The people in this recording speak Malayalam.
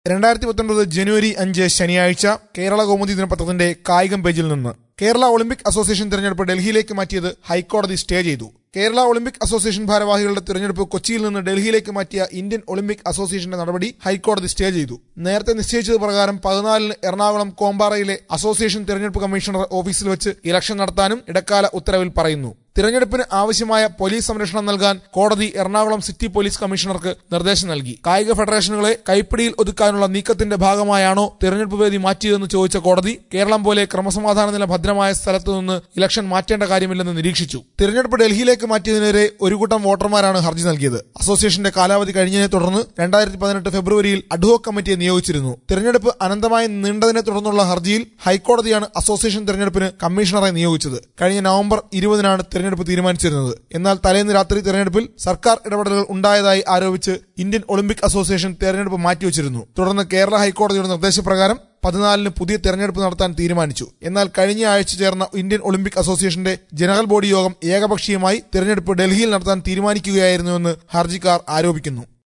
രണ്ടായിരത്തി പത്തൊൻപത് ജനുവരി അഞ്ച് ശനിയാഴ്ച കേരള കൗമുദി ദിനപത്രത്തിന്റെ കായികം പേജിൽ നിന്ന് കേരള ഒളിമ്പിക് അസോസിയേഷൻ തിരഞ്ഞെടുപ്പ് ഡൽഹിയിലേക്ക് മാറ്റിയത് ഹൈക്കോടതി സ്റ്റേ ചെയ്തു കേരള ഒളിമ്പിക് അസോസിയേഷൻ ഭാരവാഹികളുടെ തിരഞ്ഞെടുപ്പ് കൊച്ചിയിൽ നിന്ന് ഡൽഹിയിലേക്ക് മാറ്റിയ ഇന്ത്യൻ ഒളിമ്പിക് അസോസിയേഷന്റെ നടപടി ഹൈക്കോടതി സ്റ്റേ ചെയ്തു നേരത്തെ നിശ്ചയിച്ചത് പ്രകാരം പതിനാലിന് എറണാകുളം കോമ്പാറയിലെ അസോസിയേഷൻ തിരഞ്ഞെടുപ്പ് കമ്മീഷണർ ഓഫീസിൽ വെച്ച് ഇലക്ഷൻ നടത്താനും ഇടക്കാല ഉത്തരവിൽ പറയുന്നു തിരഞ്ഞെടുപ്പിന് ആവശ്യമായ പോലീസ് സംരക്ഷണം നൽകാൻ കോടതി എറണാകുളം സിറ്റി പോലീസ് കമ്മീഷണർക്ക് നിർദ്ദേശം നൽകി കായിക ഫെഡറേഷനുകളെ കൈപ്പിടിയിൽ ഒതുക്കാനുള്ള നീക്കത്തിന്റെ ഭാഗമായാണോ തിരഞ്ഞെടുപ്പ് വേദി മാറ്റിയതെന്ന് ചോദിച്ച കോടതി കേരളം പോലെ ക്രമസമാധാന നില ഭദ്രമായ സ്ഥലത്തു നിന്ന് ഇലക്ഷൻ മാറ്റേണ്ട കാര്യമില്ലെന്ന് നിരീക്ഷിച്ചു തിരഞ്ഞെടുപ്പ് ഡൽഹിയിലേക്ക് മാറ്റിയതിനെതിരെ ഒരു കൂട്ടം വോട്ടർമാരാണ് ഹർജി നൽകിയത് അസോസിയേഷന്റെ കാലാവധി കഴിഞ്ഞതിനെ തുടർന്ന് രണ്ടായിരത്തി പതിനെട്ട് ഫെബ്രുവരിയിൽ അഡ്ഹോക് കമ്മിറ്റിയെ നിയോഗിച്ചിരുന്നു തിരഞ്ഞെടുപ്പ് അനന്തമായി നീണ്ടതിനെ തുടർന്നുള്ള ഹർജിയിൽ ഹൈക്കോടതിയാണ് അസോസിയേഷൻ തിരഞ്ഞെടുപ്പിന് കമ്മീഷണറെ നിയോഗിച്ചത് കഴിഞ്ഞ നവംബർ ഇരുപതിനാണ് തിരഞ്ഞെടുപ്പ് തീരുമാനിച്ചിരുന്നത് എന്നാൽ തലേന്ന് രാത്രി തിരഞ്ഞെടുപ്പിൽ സർക്കാർ ഇടപെടലുകൾ ഉണ്ടായതായി ആരോപിച്ച് ഇന്ത്യൻ ഒളിമ്പിക് അസോസിയേഷൻ തെരഞ്ഞെടുപ്പ് മാറ്റിവച്ചിരുന്നു തുടർന്ന് കേരള ഹൈക്കോടതിയുടെ നിർദ്ദേശപ്രകാരം പതിനാലിന് പുതിയ തെരഞ്ഞെടുപ്പ് നടത്താൻ തീരുമാനിച്ചു എന്നാൽ കഴിഞ്ഞ ആഴ്ച ചേർന്ന ഇന്ത്യൻ ഒളിമ്പിക് അസോസിയേഷന്റെ ജനറൽ ബോഡി യോഗം ഏകപക്ഷീയമായി തെരഞ്ഞെടുപ്പ് ഡൽഹിയിൽ നടത്താൻ തീരുമാനിക്കുകയായിരുന്നുവെന്ന് ഹർജിക്കാർ ആരോപിക്കുന്നു